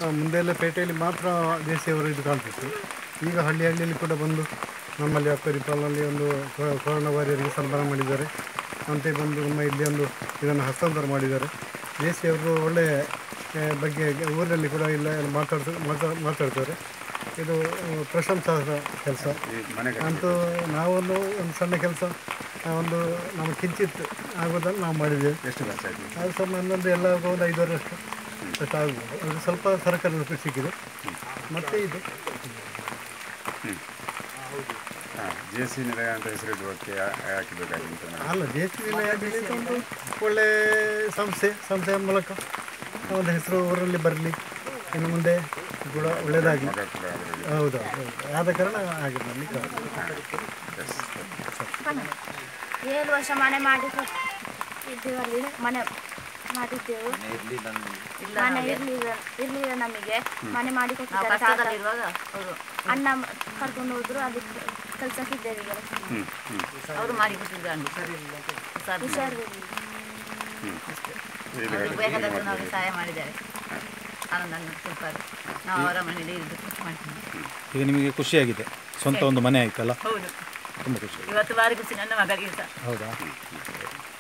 ಆ, ಮುಂದೆ ಎಲ್ಲ ಪೇಟೆಯಲ್ಲಿ ಮಾತ್ರ ದೇಶಿಯವರು ಇದು ಕಾಣ್ತಿತ್ತು ಈಗ ಹಳ್ಳಿ ಹಳ್ಳಿಯಲ್ಲಿ ಕೂಡ ಬಂದು ನಮ್ಮಲ್ಲಿ ಅಕ್ಕರಿಪಾಲಲ್ಲಿ ಒಂದು ಕೊ- ಕೊರೋನಾ ವಾರಿಯರಿಗೆ ಸನ್ಮಾನ ಮಾಡಿದ್ದಾರೆ ಅಂತೆ ಬಂದು ನಮ್ಮ ಇಲ್ಲಿ ಒಂದು ಇದನ್ನು ಹಸ್ತಾಂತರ ಮಾಡಿದ್ದಾರೆ ದೇಶಿಯವರು ಒಳ್ಳೆ ಆ, ಬಗ್ಗೆ ಊರಲ್ಲಿ ಕೂಡ ಇಲ್ಲ ಮಾತಾಡ್ತ ಮಾತಾ- ಮಾತಾಡ್ತಾರೆ ಇದು ಆ, ಪ್ರಶಂಸಾರ್ಹ ಕೆಲಸ ಅಂತೂ ನಾವೊಂದು ಒಂದು ಸಣ್ಣ ಕೆಲಸ ಒಂದು ನಮ್ಮ ಕಿಂಚಿತ್ ಆಗೋದನ್ನು ನಾವು ಮಾಡಿದ್ದೇವೆ ಎಷ್ಟು ಖರ್ಚು ಆಯ್ತು ಅದು ಸ್ವಲ್ಪ ನನ್ನೊಂದು ಎಲ್ಲ ಒಂದು ಐದು ವರ್ಷ ಅಷ್ಟು ಆಗ್ಬೋದು ಅದು ಸ್ವಲ್ಪ ಸರ್ಕಾರದ ಸಿಕ್ಕಿದೆ ಮತ್ತು ಇದು ಹಾಂ ಜೆ ಸಿ ನಿಲಯ ಅಂತ ಹೆಸರಿಡುವಕ್ಕೆ ಯಾ- ಯಾಕೆ ಬೇಕಾಗಿತ್ತು ಮೇಡಮ್ ಅಲ್ಲ ಜೆ ಸಿ ವಿಲಯಾಗಲಿ ಒಂದು ಒಳ್ಳೆ ಸಂಸ್ಥೆ ಸಂಸ್ಥೆಯ ಮೂಲಕ ಒಂದು ಹೆಸರು ಊರಲ್ಲಿ ಬರಲಿ ಇನ್ನು ಮುಂದೆ ಕೂಡ ಒಳ್ಳೆಯದಾಗಲಿ ಮಗ ಕೂಡ ಅವರಿಗೆ ಹೌದು ಹೌದು ಆದ ಕಾರಣ ಹಾಗೆ ಬರಲಿಕ್ಕೆ ಎಸ್ ಏಳು ವರ್ಷ ಮನೆ ಮಾಡಿ ಇದ್ದೇವಲ್ಲಿ ಮನೆ ಮಾಡಿದ್ದೆವು ಮನೆ ಇರ್ಲಿಲ್ಲ ಇರ್ಲಿಲ್ಲ ನಮಗೆ ಮನೆ ಮಾಡಿ ಕೊಟ್ಟಿದ್ದಾರೆ ತಾತ. ಅಣ್ಣ ಕರ್ಕೊಂಡು ಹೋದ್ರು ಅದಕ್ಕೆ ಕೆಲ್ಸಕ್ಕೆ ಇದ್ದೇವೆ ಈಗ ಹ್ಞೂ ಹ್ಞೂ ಅವರು ಮಾಡಿ ಕೊಟ್ಟಿದ್ದಾನೆ ಹುಷಾರಿರಲಿಲ್ಲ ಇಲ್ಲಿ ಬೇಕಾದಷ್ಟು ನಾವು ಸಹಾಯ ಮಾಡಿದ್ದಾರೆ ಆನಂದ ಸ್ವಲ್ಪ ನಾವು ಅವರ ಮನೆಯಲ್ಲಿ ಇದ್ದು ಮಾಡ್ತೀವಿ ಈಗ ನಿಮಗೆ ಖುಷಿಯಾಗಿದೆ ಸ್ವಂತ ಒಂದು ಮನೆ ಆಯ್ತಲ್ಲ ಹೌದು ತುಂಬ ಖುಷಿ ಇವತ್ತು ಬಾರಿ ಖುಷಿ ನನ್ನ ಮಗಳಿಗೆ ಸಹ ಹೌದಾ